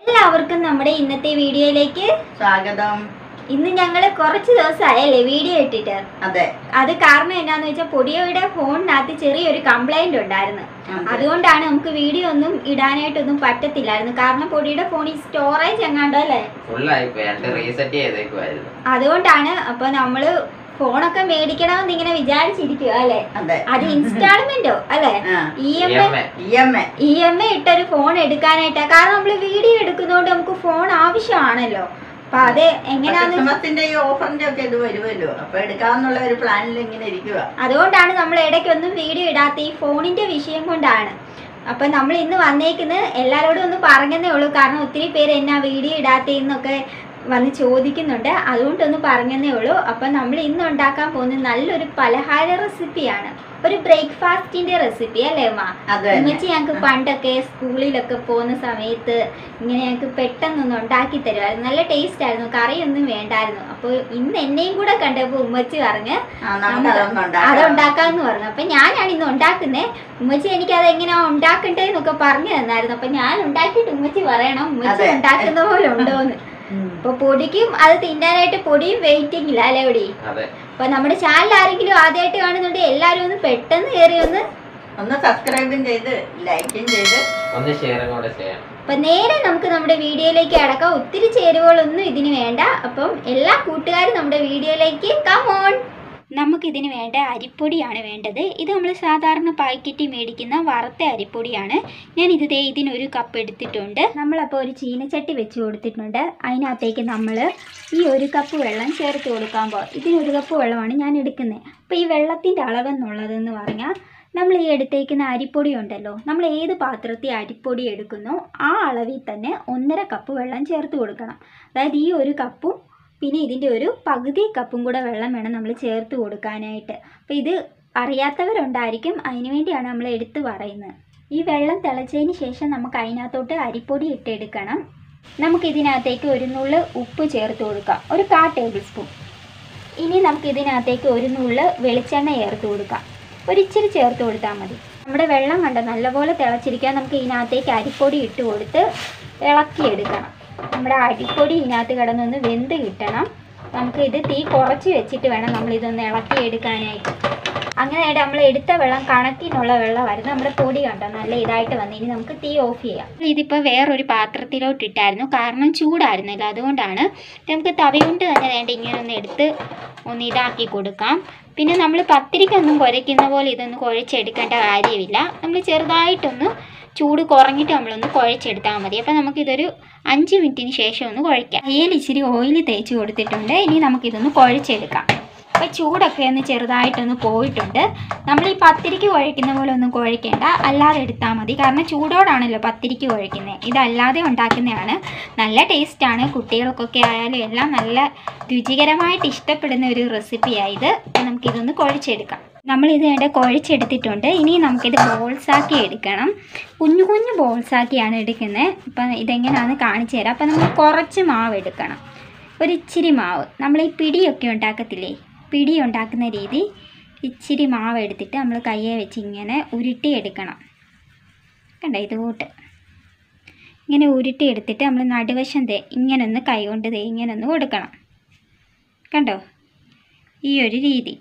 എല്ലാവർക്കും നമ്മുടെ ഇന്നത്തെ വീഡിയോയിലേക്ക് സ്വാഗതം ഇന്ന് ഞങ്ങൾ കുറച്ച് ദിവസമായല്ലേ വീഡിയോ ഇട്ടിട്ട് അതെ അത് കാരണം എന്നാന്ന് വെച്ചാൽ പൊടിയോയുടെ ഫോണിനകത്ത് ചെറിയൊരു കംപ്ലൈന്റ് ഉണ്ടായിരുന്നു അതെ. അതുകൊണ്ടാണ് നമുക്ക് വീഡിയോ ഒന്നും ഇടാനായിട്ടൊന്നും പറ്റത്തില്ലായിരുന്നു കാരണം പൊടിയുടെ ഫോണിൽ സ്റ്റോറേജ് എങ്ങാണ്ടോ അല്ലേ ഫുള്ളായിപ്പോയി രണ്ട് റീസെറ്റ് ചെയ്തേക്കുമായിരുന്നു അതുകൊണ്ടാണ് അപ്പൊ നമ്മള് ഫോണൊക്കെ മേടിക്കണമെന്ന് ഇങ്ങനെ വിചാരിച്ചിരിക്കുക അല്ലേ അതെ അത് ഇൻസ്റ്റാൾമെന്റോ അല്ലേ E M I EMI. E M A E M I ഇട്ടൊരു ഫോൺ എടുക്കാനായിട്ടാ കാരണം നമ്മൾ വീഡിയോ എടുക്കുന്നതുകൊണ്ട് നമുക്ക് ഫോൺ ആവശ്യമാണല്ലോ അപ്പൊ അത് എങ്ങനെയാന്ന് ക്രിസ്മസിന്റെ ഈ ഓഫറിന്റെ ഒക്കെ ഇത് വരുമല്ലോ അപ്പൊ എടുക്കാന്നുള്ള ഒരു പ്ലാനിൽ ഇങ്ങനെ ഇരിക്കുക അതുകൊണ്ടാണ് നമ്മൾ ഇടയ്ക്കൊന്നും വീഡിയോ ഇടാത്ത ഈ ഫോണിന്റെ വിഷയം കൊണ്ടാണ് അപ്പൊ നമ്മൾ ഇന്ന് വന്നേക്കുന്നത് എല്ലാവരോടും ഒന്ന് പറഞ്ഞതേ ഉള്ളൂ കാരണം ഒത്തിരി പേര് എന്നാ വീഡിയോ ഇടാത്തേന്നൊക്കെ വന്ന് ചോദിക്കുന്നുണ്ട് അതുകൊണ്ടൊന്ന് പറഞ്ഞതേ ഉള്ളൂ അപ്പൊ നമ്മൾ ഇന്ന് ഉണ്ടാക്കാൻ പോകുന്നത് നല്ലൊരു പലഹാര റെസിപ്പിയാണ് ഒരു ബ്രേക്ക്ഫാസ്റ്റിന്റെ റെസിപ്പി അല്ലേ അമ്മ അതെ ഉമ്മച്ചി ഞങ്ങൾക്ക് പണ്ടൊക്കെ സ്കൂളിലൊക്കെ പോകുന്ന സമയത്ത് ഇങ്ങനെ ഞങ്ങൾക്ക് പെട്ടെന്നൊന്ന് ഉണ്ടാക്കി തരുമായിരുന്നു നല്ല ടേസ്റ്റ് ആയിരുന്നു കറിയൊന്നും വേണ്ടായിരുന്നു അപ്പോൾ ഇന്ന് എന്നെയും കൂടെ കണ്ടപ്പോൾ ഉമ്മച്ചി പറഞ്ഞ് ആ, നമുക്ക് അതൊന്നും അത് ഉണ്ടാക്കാം ഉണ്ടാക്കാന്ന് പറഞ്ഞു അപ്പൊ ഞാനാണ് ഇന്ന് ഉണ്ടാക്കുന്നേ ഉമ്മച്ചി എനിക്ക് അത് എങ്ങനെയാ ഉണ്ടാക്കണ്ടേ എന്നൊക്കെ പറഞ്ഞു തന്നായിരുന്നു അപ്പൊ ഞാൻ ഉണ്ടാക്കിയിട്ട് ഉമ്മച്ചി പറയണം ഉമ്മച്ചി അതെ. ഉണ്ടാക്കുന്ന പോലെ ഉണ്ടോന്ന് ഉം. അപ്പൊ പൊടിക്കും അത് തിന്നാനായിട്ട് പൊടിയും വെയിറ്റിംഗ് ഇല്ല അല്ലേ പൊടി അതെ അപ്പൊ നമ്മുടെ ചാനൽ ആരെങ്കിലും ആദ്യമായിട്ട് കാണുന്നുണ്ടെങ്കിൽ എല്ലാവരും ഒന്ന് പെട്ടെന്ന് കയറി ഒന്ന് ഒന്ന് സബ്സ്ക്രൈബും ചെയ്ത് ലൈക്കും ചെയ്ത് ഒന്ന് ഷെയറും കൂടെ ചെയ്യണം അപ്പൊ നേരെ നമുക്ക് നമ്മുടെ വീഡിയോയിലേക്ക് അടക്കാം ഒത്തിരി ചേരുവകളൊന്നും ഇതിന് വേണ്ട അപ്പം എല്ലാ കൂട്ടുകാരും നമ്മുടെ വീഡിയോയിലേക്ക് കമോൺ നമുക്ക് ഇതിന് വേണ്ട അരിപ്പൊടിയാണ് വേണ്ടത് ഇത് നമ്മൾ സാധാരണ പാക്കറ്റിൽ മേടിക്കുന്ന വറുത്ത അരിപ്പൊടിയാണ് ഞാൻ ഇത് ദേ ഇതിനൊരു കപ്പ് എടുത്തിട്ടുണ്ട് നമ്മളപ്പോൾ ഒരു ചീനച്ചട്ടി വെച്ച് കൊടുത്തിട്ടുണ്ട് അതിനകത്തേക്ക് നമ്മൾ ഈ ഒരു കപ്പ് വെള്ളം ചേർത്ത് കൊടുക്കാൻ പോകും ഇതിനൊരു കപ്പ് വെള്ളമാണ് ഞാൻ എടുക്കുന്നത് അപ്പോൾ ഈ വെള്ളത്തിൻ്റെ അളവെന്നുള്ളതെന്ന് പറഞ്ഞാൽ നമ്മൾ ഈ എടുത്തേക്കുന്ന അരിപ്പൊടി ഉണ്ടല്ലോ നമ്മൾ ഏത് പാത്രത്തിൽ അരിപ്പൊടി എടുക്കുന്നോ ആ അളവിൽ തന്നെ ഒന്നര കപ്പ് വെള്ളം ചേർത്ത് കൊടുക്കണം അതായത് ഈ ഒരു കപ്പും പിന്നെ ഇതിൻ്റെ ഒരു പകുതി കപ്പും കൂടെ വെള്ളം വേണം നമ്മൾ ചേർത്ത് കൊടുക്കാനായിട്ട് അപ്പോൾ ഇത് അറിയാത്തവരുണ്ടായിരിക്കും അതിന് വേണ്ടിയാണ് നമ്മൾ എടുത്ത് പറയുന്നത് ഈ വെള്ളം തിളച്ചതിന് ശേഷം നമുക്ക് അതിനകത്തോട്ട് അരിപ്പൊടി ഇട്ടെടുക്കണം നമുക്ക് ഇതിനകത്തേക്ക് ഒരു നുള്ള് ഉപ്പ് ചേർത്ത് കൊടുക്കാം ഒരു കാ ടേബിൾ സ്പൂൺ ഇനി നമുക്ക് ഇതിനകത്തേക്ക് ഒരു നുള്ള് വെളിച്ചെണ്ണ ചേർത്ത് കൊടുക്കാം ഒരിച്ചിരി ചേർത്ത് കൊടുത്താൽ മതി നമ്മുടെ വെള്ളം കണ്ട നല്ലപോലെ തിളച്ചിരിക്കാൻ നമുക്ക് ഇതിനകത്തേക്ക് അരിപ്പൊടി ഇട്ട് കൊടുത്ത് ഇളക്കിയെടുക്കണം നമ്മുടെ അരിപ്പൊടി ഇതിനകത്ത് കിടന്നൊന്ന് വെന്ത് കിട്ടണം നമുക്ക് ഇത് തീ കുറച്ച് വെച്ചിട്ട് വേണം നമ്മൾ ഇതൊന്ന് ഇളക്കിയെടുക്കാനായിട്ട് അങ്ങനെ നമ്മൾ എടുത്ത വെള്ളം കണക്കിനുള്ള വെള്ളമായിരുന്നു നമ്മുടെ പൊടി കണ്ടോ നല്ല ഇതായിട്ട് വന്നു ഇനി നമുക്ക് തീ ഓഫ് ചെയ്യാം ഇതിപ്പോൾ വേറൊരു പാത്രത്തിലോട്ട് ഇട്ടായിരുന്നു കാരണം ചൂടായിരുന്നല്ലോ അതുകൊണ്ടാണ് നമുക്ക് തവി കൊണ്ട് തന്നെ വേണ്ട ഇങ്ങനെ ഒന്ന് എടുത്ത് ഒന്ന് ഇതാക്കി കൊടുക്കാം പിന്നെ നമ്മൾ പത്തിരിക്കൊന്നും കുഴയ്ക്കുന്ന പോലെ ഇതൊന്ന് കുഴച്ചെടുക്കേണ്ട കാര്യമില്ല നമ്മൾ ചെറുതായിട്ടൊന്ന് ചൂട് കുറഞ്ഞിട്ട് നമ്മളൊന്ന് കുഴച്ചെടുത്താൽ മതി അപ്പോൾ നമുക്കിതൊരു അഞ്ച് മിനിറ്റിന് ശേഷം ഒന്ന് കുഴയ്ക്കാം കയ്യിൽ ഇച്ചിരി ഓയിൽ തേച്ച് കൊടുത്തിട്ടുണ്ട് ഇനി നമുക്കിതൊന്ന് കുഴച്ചെടുക്കാം അപ്പോൾ ചൂടൊക്കെ ഒന്ന് ചെറുതായിട്ടൊന്ന് പോയിട്ടുണ്ട് നമ്മൾ ഈ പത്തിരിക്ക് കുഴയ്ക്കുന്ന പോലെ ഒന്നും കുഴയ്ക്കേണ്ട അല്ലാതെ എടുത്താൽ മതി കാരണം ചൂടോടാണല്ലോ പത്തിരിക്ക് കുഴയ്ക്കുന്നത് ഇതല്ലാതെ ഉണ്ടാക്കുന്നതാണ് നല്ല ടേസ്റ്റാണ് കുട്ടികൾക്കൊക്കെ ആയാലും എല്ലാം നല്ല രുചികരമായിട്ട് ഇഷ്ടപ്പെടുന്ന ഒരു റെസിപ്പിയായത് അപ്പോൾ നമുക്കിതൊന്ന് കുഴച്ചെടുക്കാം നമ്മളിത് വേണ്ട കുഴച്ചെടുത്തിട്ടുണ്ട് ഇനി നമുക്കിത് ബോൾസാക്കി എടുക്കണം കുഞ്ഞു കുഞ്ഞു ബോൾസാക്കിയാണ് എടുക്കുന്നത് അപ്പം ഇതെങ്ങനെയാണെന്ന് കാണിച്ചു തരാം അപ്പം നമ്മൾ കുറച്ച് മാവ് എടുക്കണം ഒരു ഇച്ചിരി മാവ് നമ്മൾ ഈ പിടിയൊക്കെ ഉണ്ടാക്കത്തില്ലേ പിടി ഉണ്ടാക്കുന്ന രീതി ഇച്ചിരി മാവ് എടുത്തിട്ട് നമ്മൾ കയ്യെ വെച്ച് ഇങ്ങനെ ഉരുട്ടി എടുക്കണം കണ്ട ഇതുകൂട്ട് ഇങ്ങനെ ഉരുട്ടി എടുത്തിട്ട് നമ്മൾ നടുവശം ദേ ഇങ്ങനെ ഒന്ന് കൈ കൊണ്ട് ദേ ഇങ്ങനെ ഒന്ന് കൊടുക്കണം കണ്ടോ ഈ ഒരു രീതി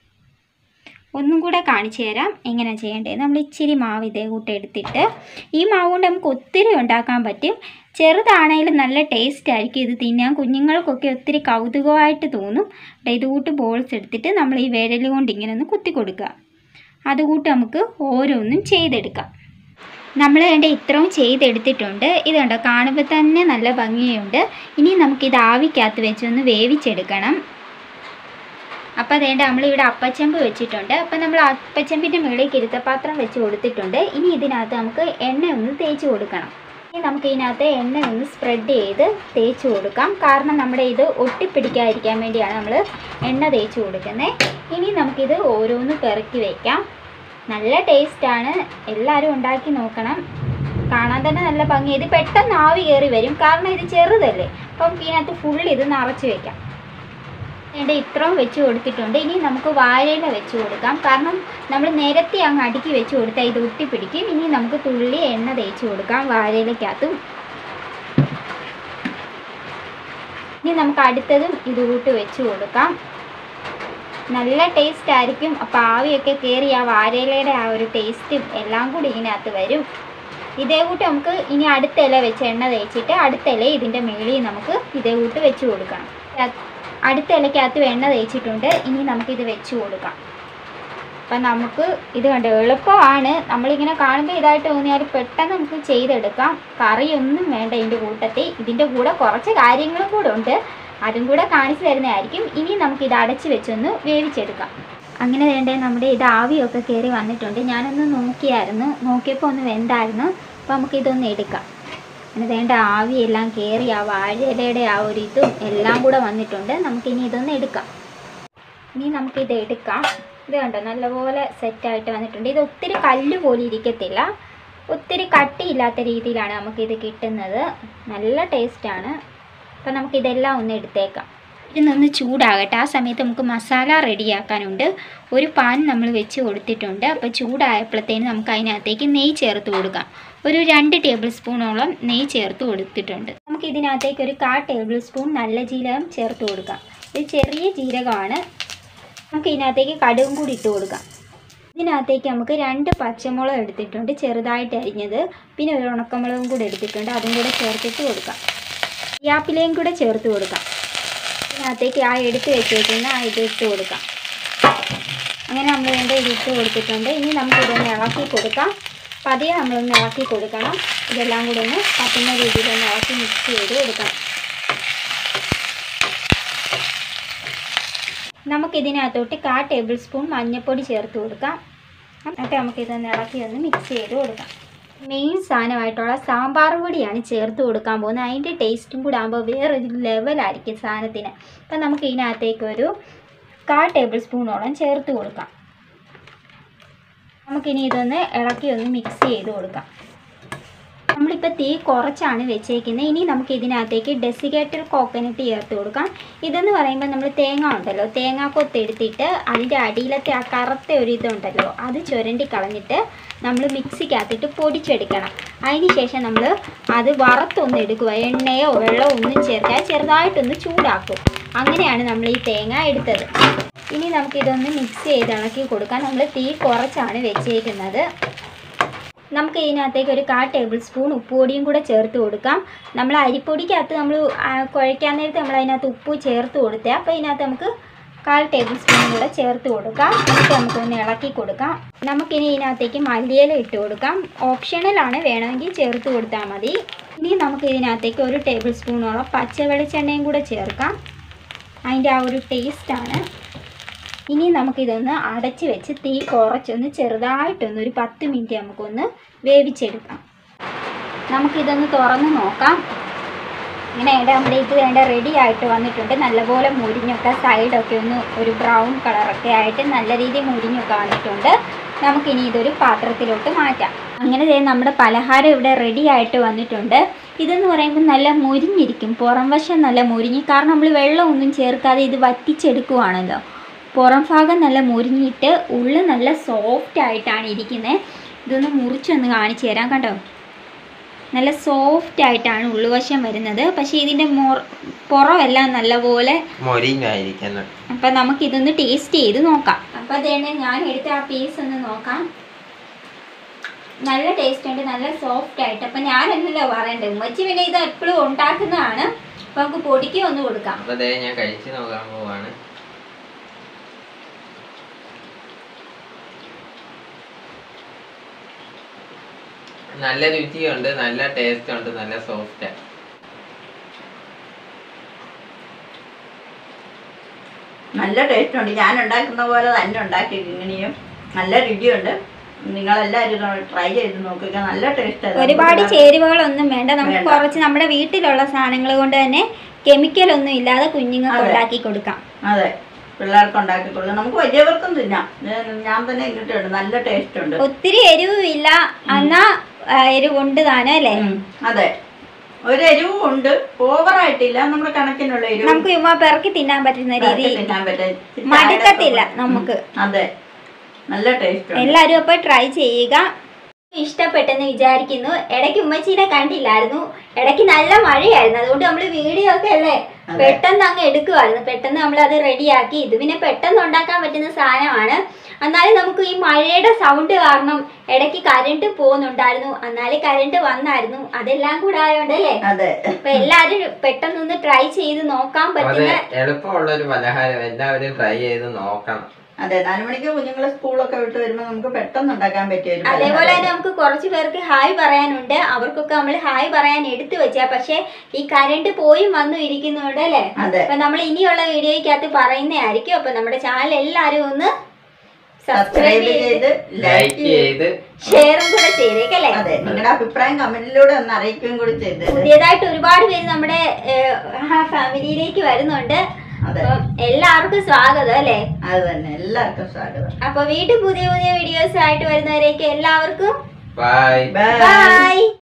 ഒന്നും കൂടെ കാണിച്ചു തരാം എങ്ങനെ ചെയ്യേണ്ടത് നമ്മൾ ഇച്ചിരി മാവ് ഇതേ കൂട്ട് എടുത്തിട്ട് ഈ മാവ് കൊണ്ട് നമുക്ക് ഒത്തിരി ഉണ്ടാക്കാൻ പറ്റും ചെറുതാണെങ്കിലും നല്ല ടേസ്റ്റ് ആയിരിക്കും ഇത് തിന്നാൻ കുഞ്ഞുങ്ങൾക്കൊക്കെ ഒത്തിരി കൗതുകമായിട്ട് തോന്നും ദേ ഇത് കൂട്ട് ബോൾസ് എടുത്തിട്ട് നമ്മൾ ഈ വിരൽ കൊണ്ട് ഇങ്ങനെ ഒന്ന് കുത്തി കൊടുക്കുക അതുകൂട്ട് നമുക്ക് ഓരോന്നും ചെയ്തെടുക്കാം നമ്മൾ വേണ്ട ഇത്രയും ചെയ്തെടുത്തിട്ടുണ്ട് ഇത് കണ്ടോ കാണുമ്പോൾ തന്നെ നല്ല ഭംഗിയുണ്ട് ഇനി നമുക്കിത് ആവിക്കകത്ത് വെച്ചൊന്ന് വേവിച്ചെടുക്കണം അപ്പോൾ അതേണ്ട നമ്മളിവിടെ അപ്പച്ചമ്പ് വെച്ചിട്ടുണ്ട് അപ്പോൾ നമ്മൾ അപ്പച്ചമ്പിൻ്റെ മുകളിൽ കിരുത്തപാത്രം വെച്ച് കൊടുത്തിട്ടുണ്ട് ഇനി ഇതിനകത്ത് നമുക്ക് എണ്ണ ഒന്ന് തേച്ച് കൊടുക്കണം ഇനി നമുക്ക് ഇതിനകത്ത് എണ്ണ ഒന്ന് സ്പ്രെഡ് ചെയ്ത് തേച്ച് കൊടുക്കാം കാരണം നമ്മുടെ ഇത് ഒട്ടിപ്പിടിക്കാതിരിക്കാൻ വേണ്ടിയാണ് നമ്മൾ എണ്ണ തേച്ച് കൊടുക്കുന്നത് ഇനി നമുക്കിത് ഓരോന്ന് പെറുക്കി വയ്ക്കാം നല്ല ടേസ്റ്റാണ് എല്ലാവരും ഉണ്ടാക്കി നോക്കണം കാണാൻ തന്നെ നല്ല ഭംഗി ഇത് പെട്ടെന്ന് ആവി കയറി വരും കാരണം ഇത് ചെറുതല്ലേ അപ്പം ഇതിനകത്ത് ഫുൾ ഇത് നിറച്ച് വെക്കാം എൻ്റെ ഇത്രയും വെച്ച് കൊടുത്തിട്ടുണ്ട് ഇനി നമുക്ക് വാഴയില വെച്ച് കൊടുക്കാം കാരണം നമ്മൾ നേരത്തെ അങ്ങ് അടുക്കി വെച്ച് കൊടുത്താൽ ഇത് ഒട്ടിപ്പിടിക്കും ഇനി നമുക്ക് തുള്ളി എണ്ണ തേച്ച് കൊടുക്കാം വാഴയിലക്കകത്തും ഇനി നമുക്ക് അടുത്തതും ഇത് കൂട്ട് വെച്ച് കൊടുക്കാം നല്ല ടേസ്റ്റ് ആയിരിക്കും അപ്പോൾ ആവിയൊക്കെ കയറി ആ വാരയിലയുടെ ആ ഒരു ടേസ്റ്റും എല്ലാം കൂടി ഇതിനകത്ത് വരും ഇതേ കൂട്ട് നമുക്ക് ഇനി അടുത്ത ഇല വെച്ച് എണ്ണ തേച്ചിട്ട് അടുത്ത ഇല ഇതിൻ്റെ മേളിൽ നമുക്ക് ഇതേ കൂട്ട് വെച്ച് കൊടുക്കണം അടുത്ത ഇലക്കകത്ത് എണ്ണ തേച്ചിട്ടുണ്ട് ഇനി നമുക്കിത് വെച്ച് കൊടുക്കാം അപ്പം നമുക്ക് ഇത് കണ്ട് എളുപ്പമാണ് നമ്മളിങ്ങനെ കാണുമ്പോൾ ഇതായിട്ട് തോന്നിയാൽ പെട്ടെന്ന് നമുക്ക് ചെയ്തെടുക്കാം കറിയൊന്നും വേണ്ട ഇതിൻ്റെ കൂട്ടത്തിൽ ഇതിൻ്റെ കൂടെ കുറച്ച് കാര്യങ്ങളും കൂടെ ഉണ്ട് അതും കൂടെ കാണിച്ചു തരുന്നതായിരിക്കും ഇനി നമുക്ക് ഇത് അടച്ച് വെച്ചൊന്ന് വേവിച്ചെടുക്കാം അങ്ങനെ വേണ്ടേ നമ്മുടെ ഇത് ആവിയൊക്കെ കയറി വന്നിട്ടുണ്ട് ഞാനൊന്ന് നോക്കിയായിരുന്നു നോക്കിയപ്പോൾ ഒന്ന് വെന്തായിരുന്നു അപ്പോൾ നമുക്ക് ഇതൊന്ന് എടുക്കാം അങ്ങനെ വേണ്ട ആവിയെല്ലാം കയറി ആ വാഴയിലയുടെ ആ ഒരു ഇതും എല്ലാം കൂടെ വന്നിട്ടുണ്ട് നമുക്കിനി ഇതൊന്ന് എടുക്കാം ഇനി നമുക്കിത് എടുക്കാം ഇത് കണ്ടോ നല്ലപോലെ സെറ്റായിട്ട് വന്നിട്ടുണ്ട് ഇത് ഒത്തിരി കല്ല് പോലെ ഇരിക്കത്തില്ല ഒത്തിരി കട്ടിയില്ലാത്ത രീതിയിലാണ് നമുക്കിത് കിട്ടുന്നത് നല്ല ടേസ്റ്റാണ് അപ്പം നമുക്കിതെല്ലാം ഒന്ന് എടുത്തേക്കാം ഇതിനൊന്ന് ചൂടാകട്ടെ ആ സമയത്ത് നമുക്ക് മസാല റെഡിയാക്കാനുണ്ട് ഒരു പാൻ നമ്മൾ വെച്ച് കൊടുത്തിട്ടുണ്ട് അപ്പോൾ ചൂടായപ്പോഴത്തേന് നമുക്ക് അതിനകത്തേക്ക് നെയ്യ് ചേർത്ത് കൊടുക്കാം ഒരു രണ്ട് ടേബിൾ സ്പൂണോളം നെയ്യ് ചേർത്ത് കൊടുത്തിട്ടുണ്ട് നമുക്ക് ഇതിനകത്തേക്ക് ഒരു കാ ടേബിൾ സ്പൂൺ നല്ല ജീരകം ചേർത്ത് കൊടുക്കാം ഇത് ചെറിയ ജീരകമാണ് നമുക്ക് ഇതിനകത്തേക്ക് കടുകും കൂടി ഇട്ട് കൊടുക്കാം ഇതിനകത്തേക്ക് നമുക്ക് രണ്ട് പച്ചമുളക് എടുത്തിട്ടുണ്ട് ചെറുതായിട്ട് അരിഞ്ഞത് പിന്നെ ഒരു ഉണക്കമുളകും കൂടെ എടുത്തിട്ടുണ്ട് അതും കൂടെ ചേർത്തിട്ട് കൊടുക്കാം യാപ്പിലയും കൂടെ ചേർത്ത് കൊടുക്കാം ഇതിനകത്തേക്ക് ആ എടുത്ത് വെച്ചേക്കുന്ന ആ ഇത് ഇട്ട് കൊടുക്കാം അങ്ങനെ നമ്മൾ വേണ്ട ഇത് ഇട്ട് കൊടുത്തിട്ടുണ്ട് ഇനി നമുക്ക് ഇതൊന്ന് ഇളക്കി കൊടുക്കാം പതിയെ നമ്മളൊന്ന് ഇളക്കി കൊടുക്കണം ഇതെല്ലാം കൂടെ ഒന്ന് പറ്റുന്ന രീതിയിൽ ഒന്ന് ഇളക്കി മിക്സ് ചെയ്ത് കൊടുക്കണം നമുക്കിതിനകത്തോട്ട് കാ ടേബിൾ സ്പൂൺ മഞ്ഞൾപ്പൊടി ചേർത്ത് കൊടുക്കാം എന്നിട്ട് നമുക്കിതൊന്ന് ഇളക്കി ഒന്ന് മിക്സ് ചെയ്ത് കൊടുക്കാം മെയിൻ സാധനമായിട്ടുള്ള സാമ്പാർ പൊടിയാണ് ചേർത്ത് കൊടുക്കാൻ പോകുന്നത് അതിൻ്റെ ടേസ്റ്റും കൂടെ ആകുമ്പോൾ വേറൊരു ലെവലായിരിക്കും സാധനത്തിന് അപ്പം നമുക്ക് ഇതിനകത്തേക്ക് ഒരു കാ ടേബിൾ സ്പൂണോളം ചേർത്ത് കൊടുക്കാം നമുക്കിനി ഇതൊന്ന് ഇളക്കി ഒന്ന് മിക്സ് ചെയ്ത് കൊടുക്കാം നമ്മളിപ്പോൾ തീ കുറച്ചാണ് വെച്ചേക്കുന്നത് ഇനി നമുക്ക് ഇതിനകത്തേക്ക് ഡെസിക്കേറ്റഡ് കോക്കനട്ട് ചേർത്ത് കൊടുക്കാം ഇതെന്ന് പറയുമ്പോൾ നമ്മൾ തേങ്ങ ഉണ്ടല്ലോ തേങ്ങാക്കൊത്ത് എടുത്തിട്ട് അതിൻ്റെ അടിയിലത്തെ ആ കറുത്ത ഒരു ഇതുണ്ടല്ലോ അത് ചുരണ്ടി കളഞ്ഞിട്ട് നമ്മൾ മിക്സിക്കകത്തിട്ട് പൊടിച്ചെടുക്കണം അതിന് ശേഷം നമ്മൾ അത് വറുത്തൊന്ന് എടുക്കുക എണ്ണയോ വെള്ളമോ ഒന്നും ചേർക്കാതെ ചെറുതായിട്ടൊന്ന് ചൂടാക്കും അങ്ങനെയാണ് നമ്മൾ ഈ തേങ്ങ എടുത്തത് ഇനി നമുക്കിതൊന്ന് മിക്സ് ചെയ്ത് ഇളക്കി കൊടുക്കാം നമ്മൾ തീ കുറച്ചാണ് വെച്ചേക്കുന്നത് നമുക്ക് ഇതിനകത്തേക്ക് ഒരു കാ ടേബിൾ സ്പൂൺ ഉപ്പുപൊടിയും കൂടെ ചേർത്ത് കൊടുക്കാം നമ്മൾ അരിപ്പൊടിക്കകത്ത് നമ്മൾ ആ, കുഴയ്ക്കാൻ നേരത്ത് നമ്മൾ അതിനകത്ത് ഉപ്പ് ചേർത്ത് കൊടുത്തേ അപ്പോൾ ഇതിനകത്ത് നമുക്ക് കാൽ ടേബിൾ സ്പൂൺ കൂടെ ചേർത്ത് കൊടുക്കാം എന്നിട്ട് നമുക്കൊന്ന് ഇളക്കി കൊടുക്കാം നമുക്കിനി ഇതിനകത്തേക്ക് മല്ലിയില ഇട്ട് കൊടുക്കാം ഓപ്ഷണലാണ് വേണമെങ്കിൽ ചേർത്ത് കൊടുത്താൽ മതി ഇനി നമുക്ക് ഇതിനകത്തേക്ക് ഒരു ടേബിൾ സ്പൂണോളം പച്ച വെളിച്ചെണ്ണയും കൂടെ ചേർക്കാം അതിൻ്റെ ആ ഒരു ടേസ്റ്റാണ് ഇനി നമുക്കിതൊന്ന് അടച്ച് വെച്ച് തീ കുറച്ചൊന്ന് ചെറുതായിട്ടൊന്ന് ഒരു പത്ത് മിനിറ്റ് നമുക്കൊന്ന് വേവിച്ചെടുക്കാം നമുക്കിതൊന്ന് തുറന്ന് നോക്കാം ഇങ്ങനെ ഇവിടെ നമ്മുടെ ഇത് വേണ്ട റെഡി ആയിട്ട് വന്നിട്ടുണ്ട് നല്ലപോലെ മുരിഞ്ഞൊക്കെ സൈഡൊക്കെ ഒന്ന് ഒരു ബ്രൗൺ കളറൊക്കെ ആയിട്ട് നല്ല രീതിയിൽ മുരിഞ്ഞൊക്കെ വന്നിട്ടുണ്ട് നമുക്കിനി ഇതൊരു പാത്രത്തിലോട്ട് മാറ്റാം അങ്ങനെ ദേ നമ്മുടെ പലഹാരം ഇവിടെ റെഡി ആയിട്ട് വന്നിട്ടുണ്ട് ഇതെന്ന് പറയുമ്പോൾ നല്ല മുരിഞ്ഞിരിക്കും പുറം വശം നല്ല മുരിഞ്ഞ് കാരണം നമ്മൾ വെള്ളമൊന്നും ചേർക്കാതെ ഇത് വറ്റിച്ചെടുക്കുവാണല്ലോ പുറം ഭാഗം നല്ല മുരിഞ്ഞിട്ട് ഉള്ളു നല്ല സോഫ്റ്റ് ആയിട്ടാണ് ഇരിക്കുന്നത് ഇതൊന്ന് മുറിച്ചൊന്ന് കാണിച്ചു തരാം കണ്ടോ നല്ല സോഫ്റ്റ് ആയിട്ടാണ് ഉള്ളുവശം വരുന്നത് പക്ഷേ ഇതിൻ്റെ മൊർ പുറമെല്ലാം നല്ലപോലെ മൊരിഞ്ഞായിരിക്കണം അപ്പം നമുക്കിതൊന്ന് ടേസ്റ്റ് ചെയ്ത് നോക്കാം അപ്പം അതേനെ ഞാൻ എടുത്ത ആ പീസ് ഒന്ന് നോക്കാം നല്ല ടേസ്റ്റ് ഉണ്ട് നല്ല സോഫ്റ്റ് ആയിട്ട് അപ്പം ഞാനല്ലല്ലോ പറയണ്ടേ ഉമ്മച്ചി പിന്നെ ഇത് എപ്പോഴും ഉണ്ടാക്കുന്നതാണ് അപ്പം നമുക്ക് പൊടിക്ക് ഒന്ന് കൊടുക്കാം അപ്പൊ ദേ ഞാൻ കഴിച്ചു നോക്കാൻ പോവാണ് നല്ല രുചിയുണ്ട് നല്ല ടേസ്റ്റ് ഉണ്ട് നല്ല സോഫ്റ്റ് നല്ല ടേസ്റ്റ് ഉണ്ട് ഞാൻ ഉണ്ടാക്കുന്ന പോലെ തന്നെ ഉണ്ടാക്കി ഇങ്ങനെയും നല്ല രുചിയുണ്ട് നിങ്ങളെല്ലാവരും ട്രൈ ചെയ്ത് നോക്കുക നല്ല ടേസ്റ്റ് ഒരുപാട് ചേരുവകളൊന്നും വേണ്ട നമുക്ക് വേണ്ട. കുറച്ച് നമ്മുടെ വീട്ടിലുള്ള സാധനങ്ങൾ കൊണ്ട് തന്നെ കെമിക്കൽ ഒന്നും ഇല്ലാതെ കുഞ്ഞുങ്ങൾക്ക് അതെ. ഉണ്ടാക്കി കൊടുക്കാം അതെ പിള്ളേർക്ക് ഉണ്ടാക്കി കൊടുക്കാം നമുക്ക് വലിയവർക്കും തിന്നാം ഞാൻ- ഞാൻ തന്നെ ഇട്ടിട്ടുണ്ട് നല്ല ടേസ്റ്റ് ഉണ്ട് ഒത്തിരി എരിവില്ല എന്നാ ആ, എരിവുണ്ട് താനും അല്ലേ ഉം, അതെ ഒരു എരിവും ഉണ്ട് ഓവറായിട്ടില്ല നമ്മുടെ കണക്കിനുള്ള എരിവ് നമുക്ക് ചുമ്മാ പെറക്കി തിന്നാൻ പറ്റുന്ന രീതി തിന്നാൻ പറ്റും മടുക്കത്തില്ല നമുക്ക് അതെ നല്ല ടേസ്റ്റ് ഉണ്ട് എല്ലാവരും അപ്പോൾ ട്രൈ ചെയ്യുക ഇഷ്ടപ്പെട്ടെന്ന് വിചാരിക്കുന്നു ഇടയ്ക്ക് ഉമ്മച്ചീനെ കണ്ടില്ലായിരുന്നു ഇടയ്ക്ക് നല്ല മഴയായിരുന്നു അതുകൊണ്ട് നമ്മൾ വീഡിയോ ഒക്കെ അല്ലേ അതെ. പെട്ടെന്ന് അങ്ങ് എടുക്കുമായിരുന്നു പെട്ടെന്ന് നമ്മൾ അത് റെഡിയാക്കി ഇത് പിന്നെ പെട്ടെന്ന് ഉണ്ടാക്കാൻ പറ്റുന്ന സാധനമാണ് എന്നാലും നമുക്ക് ഈ മഴയുടെ സൗണ്ട് കാരണം ഇടയ്ക്ക് കരണ്ട് പോകുന്നുണ്ടായിരുന്നു എന്നാലും കരണ്ട് വന്നായിരുന്നു അതെല്ലാം കൂടെ ആയോണ്ട് അല്ലേ അതെ അപ്പൊ എല്ലാരും പെട്ടെന്നൊന്ന് ട്രൈ ചെയ്ത് നോക്കാൻ അതെ പറ്റുന്ന എളുപ്പമുള്ള ഒരു പലഹാരം എല്ലാവരും ട്രൈ ചെയ്ത് നോക്കണം അതെ നാല് മണിക്ക് കുഞ്ഞുങ്ങളെ സ്കൂളൊക്കെ വിട്ട് വരുമ്പോൾ നമുക്ക് പെട്ടെന്ന് ഉണ്ടാക്കാൻ പറ്റിയ ഒരു അതേപോലെ പലഹാരം. തന്നെ നമുക്ക് കുറച്ച് പേർക്ക് ഹായ് പറയാനുണ്ട് അവർക്കൊക്കെ നമ്മൾ ഹായ് പറയാൻ എടുത്തു വെച്ചാ പക്ഷെ ഈ കരണ്ട് പോയും വന്നു ഇരിക്കുന്നുണ്ട് അല്ലേ അതെ അപ്പൊ നമ്മൾ ഇനിയുള്ള വീഡിയോയ്ക്കകത്ത് പറയുന്നതായിരിക്കും അപ്പൊ നമ്മുടെ ചാനൽ എല്ലാവരും ഒന്ന് സബ്സ്ക്രൈബ് സബ്സ്ക്രൈബ് ചെയ്ത് ചെയ്ത് ലൈക്ക് ലൈക്ക് ചെയ്ത് ചെയ്ത് ഷെയറും കൂടെ ചെയ്തേക്കല്ലേ അതെ നിങ്ങളുടെ അഭിപ്രായം കമന്റിലൂടെ ഒന്ന് അറിയിക്കുകയും കൂടി ചെയ്തത് പുതിയതായിട്ട് ഒരുപാട് പേര് നമ്മുടെ ഫാമിലിയിലേക്ക് വരുന്നുണ്ട് അതെ അപ്പം എല്ലാവർക്കും സ്വാഗതം അല്ലേ അത് തന്നെ എല്ലാവർക്കും സ്വാഗതം അപ്പൊ വീണ്ടും പുതിയ പുതിയ വീഡിയോസ് ആയിട്ട് വരുന്നവരേക്ക് എല്ലാവർക്കും ബൈ ബൈ ബൈ